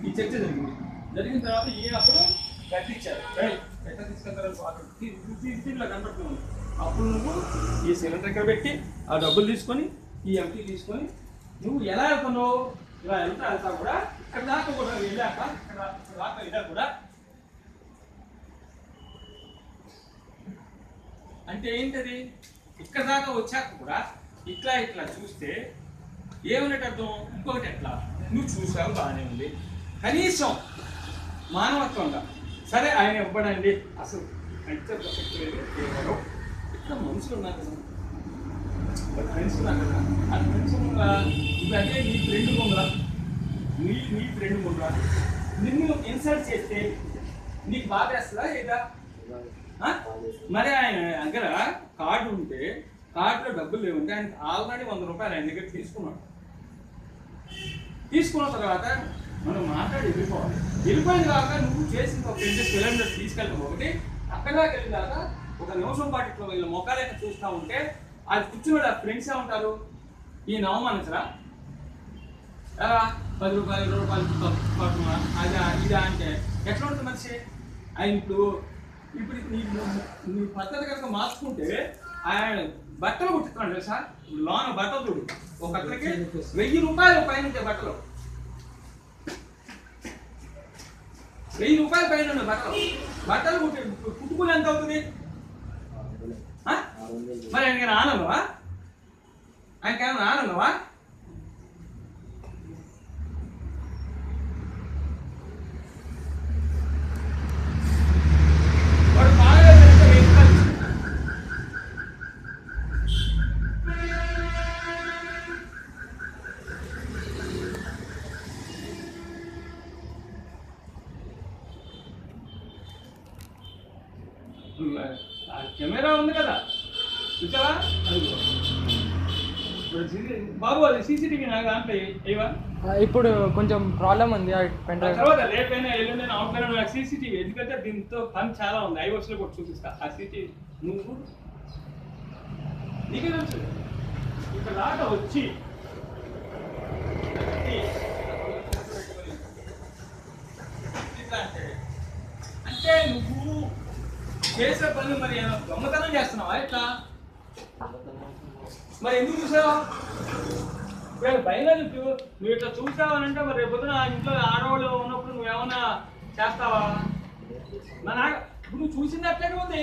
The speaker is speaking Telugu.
ఈ చర్చ జరిగింది జరిగిన తర్వాత ఈయన అప్పుడు కట్టించారు "ఏయ్, ఎట్లా తీసుకెళ్తారు అక్కడ తీ- తీ- తీ- తీ- ఇలా కనపడుతుంది అప్పుడు నువ్వు ఈ సిలిండర్ ఇక్కడ పెట్టి ఆ డబ్బులు తీసుకొని ఈ ఎంటీ తీసుకొని నువ్వు ఎలా వెళ్తున్నావు ఇలా వెళ్తా వెళ్తా కూడా ఇక్కడ దాకా కూడా వెళ్ళాక ఇక్కడ ఇక్కడ దాకా వెళ్ళాక కూడా అంటే ఏంటది ఇక్కడ దాకా వచ్చాక కూడా ఇట్లా ఇట్లా చూస్తే ఏమన్నట్టు అర్థం ఇంకొకటి ఎట్లా నువ్వు చూసావు బాగానే ఉంది కనీసం మానవత్వంగా సరే ఆయన ఇవ్వడండి అసలు కల్చర్ ప్రసక్తి లేదు ఎవరో ఇక్కడ మనుషులు ఉన్నారు కదా ఇక్కడ ఫ్రెండ్స్ ఉన్నారు కదా ఆ ఫ్రెండ్స్ ముంగా ఇప్పుడు అదే నీ ఫ్రెండ్ ముంగరా నీ నీ ఫ్రెండ్ ముంగరా నిన్ను ఇన్సల్ట్ చేస్తే నీకు బాధ వేస్తుందా లేదా ఆ? మరి ఆయన దగ్గర కార్డు ఉంటే కార్డులో డబ్బులు లేవుంటే ఆయన ఆల్రెడీ వంద రూపాయలు ఆయన దగ్గర తీసుకున్నాడు తీసుకున్న తర్వాత మనం మాట్లాడి వెళ్ళిపోవాలి వెళ్ళిపోయిన తర్వాత నువ్వు చేసిన ఒక రెండు సిలిండర్ తీసుకెళ్ళడం ఒకటి అక్కడ దాకా వెళ్ళిన తర్వాత ఒక నిమిషం పాటు ఇట్లా వీళ్ళ మొక్కలేక చూస్తూ ఉంటే అది కూర్చుని ఆ ఫ్రెండ్స్ ఏమంటారు ఈ నవమానసరా ఎలా పది రూపాయలు ఇరవై రూపాయలు పడుతున్నా అదా ఇదా అంటే ఎట్లా ఉంటుంది మనిషి ఆయన ఇప్పుడు ఇప్పుడు నీ నీ పద్ధతి కనుక మార్చుకుంటే ఆయన బట్టలు కుట్టుకున్నాడు తెలుసా ఇప్పుడు లోన బట్టలు చూడు ఒక అతనికి వెయ్యి రూపాయలు పైన ఉంటాయి బట్టలు వెయ్యి రూపాయలు పైన ఉన్నాయి బట్టలు బట్టలు కుట్టి కుట్టుకుని ఎంత అవుతుంది ఆ? మరి ఆయనకి ఆనందమా ఆయనకేమైనా ఆనందమా వాడు బాగా తెలిసిన వ్యక్తి. ఆ కెమెరా ఉంది కదా చూసావా అదిగో. ఇప్పుడు CC బాబు అది సీసీటీవీ నాకు దాంట్లో ఏవా ఆ, ఇప్పుడు కొంచెం ప్రాబ్లం ఉంది ఆ పెన్ ఆ డ్రైవ్ తర్వాత రేపైనా ఎల్లుండైనా అవుట్లైన్ నాకు సీసీటీవీ ఎందుకంటే దీంతో పని చాలా ఉంది ఐవర్స్ లో కూడా చూపిస్తా ఆ సీసీటీవీ నువ్వు నీకే తెలుసు ఇక్కడ దాకా వచ్చి ఇట్లా అంటే అంటే నువ్వు చేసే పని మరి ఏమైనా దొంగతనం చేస్తున్నావా ఇట్లా మరి ఎందుకు చూసావా ఇప్పుడు భయం లేదు నువ్వు నువ్వు ఇట్లా చూసావనంటే మరి రేపు పొద్దున ఇంట్లో ఆడవాళ్ళు ఉన్నప్పుడు నువ్వేమన్నా చేస్తావా మన ఇప్పుడు నువ్వు చూసినట్లే ఉంది